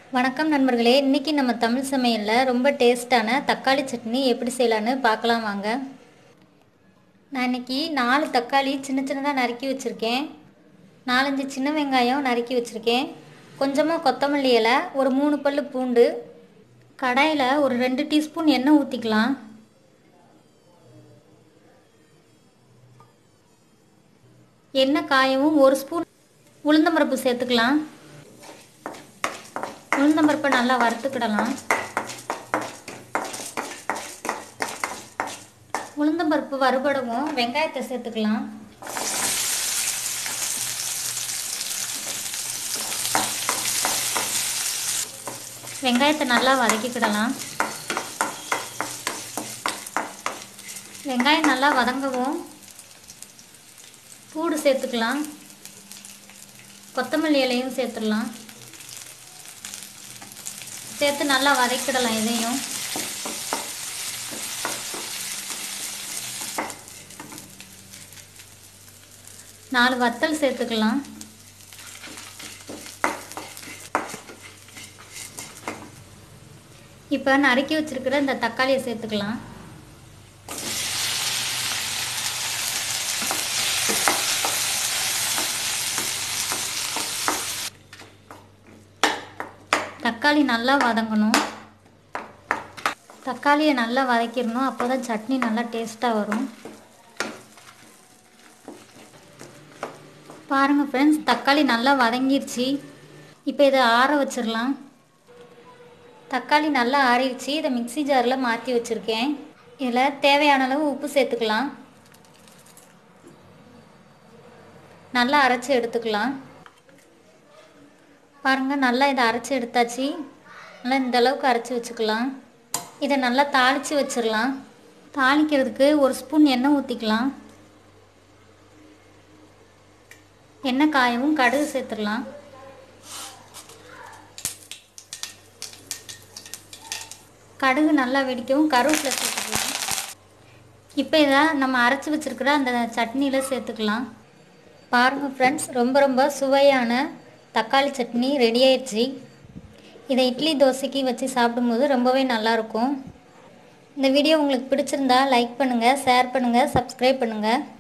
வணக்கம் நண்பர்களே இன்றைக்கி நம்ம தமிழ் சமையலில் ரொம்ப டேஸ்ட்டான தக்காளி சட்னி எப்படி செய்யலான்னு பார்க்கலாம் வாங்க நான் இன்றைக்கி நாலு தக்காளி சின்ன சின்னதாக நறுக்கி வச்சுருக்கேன் நாலஞ்சு சின்ன வெங்காயம் நறுக்கி வச்சுருக்கேன் கொஞ்சமாக கொத்தமல்லி இலை ஒரு மூணு பல் பூண்டு கடாயில் ஒரு ரெண்டு டீஸ்பூன் எண்ணெய் ஊற்றிக்கலாம் எண்ணெய் காயவும் ஒரு ஸ்பூன் உளுந்தம்பருப்பு சேர்த்துக்கலாம் உளுந்தம்பருப்பை நல்லா வறுத்துக்கிடலாம் உளுந்தம்பருப்பு வறுபடவும் வெங்காயத்தை சேர்த்துக்கலாம் வெங்காயத்தை நல்லா வதக்கிக்கிடலாம் வெங்காயம் நல்லா வதங்கவும் பூடு சேர்த்துக்கலாம் கொத்தமல்லி இலையும் சேர்த்துடலாம் சேர்த்து நல்லா வதக்கிடலாம் இதையும் நாலு வத்தல் சேர்த்துக்கலாம் இப்போ நறுக்கி வச்சிருக்கிற இந்த தக்காளியை சேர்த்துக்கலாம் தக்காளி நல்லா வதங்கணும் தக்காளியை நல்லா வதக்கிடணும் அப்போ தான் சட்னி நல்லா டேஸ்ட்டாக வரும் பாருங்கள் ஃப்ரெண்ட்ஸ் தக்காளி நல்லா வதங்கிருச்சு இப்போ இதை ஆற வச்சிடலாம் தக்காளி நல்லா ஆறிடுச்சு இதை மிக்சி ஜாரில் மாற்றி வச்சுருக்கேன் இதில் தேவையான அளவு உப்பு சேர்த்துக்கலாம் நல்லா அரைச்சி எடுத்துக்கலாம் பாருங்கள் நல்லா இதை அரைச்சி எடுத்தாச்சு நல்லா இந்த அளவுக்கு அரைச்சி வச்சுக்கலாம் இதை நல்லா தாளித்து வச்சிடலாம் தாளிக்கிறதுக்கு ஒரு ஸ்பூன் எண்ணெய் ஊற்றிக்கலாம் எண்ணெய் காயவும் கடுகு சேர்த்துடலாம் கடுகு நல்லா வெடிக்கவும் கருவேப்பிலை சேர்த்துக்கலாம் இப்போ இதை நம்ம அரைச்சி வச்சுருக்கிற அந்த சட்னியில் சேர்த்துக்கலாம் பாருங்கள் ஃப்ரெண்ட்ஸ் ரொம்ப ரொம்ப சுவையான தக்காளி சட்னி ரெடி ஆயிடுச்சு இதை இட்லி தோசைக்கு வச்சு சாப்பிடும்போது ரொம்பவே நல்லாயிருக்கும் இந்த வீடியோ உங்களுக்கு பிடிச்சிருந்தா லைக் பண்ணுங்கள் ஷேர் பண்ணுங்கள் சப்ஸ்கிரைப் பண்ணுங்கள்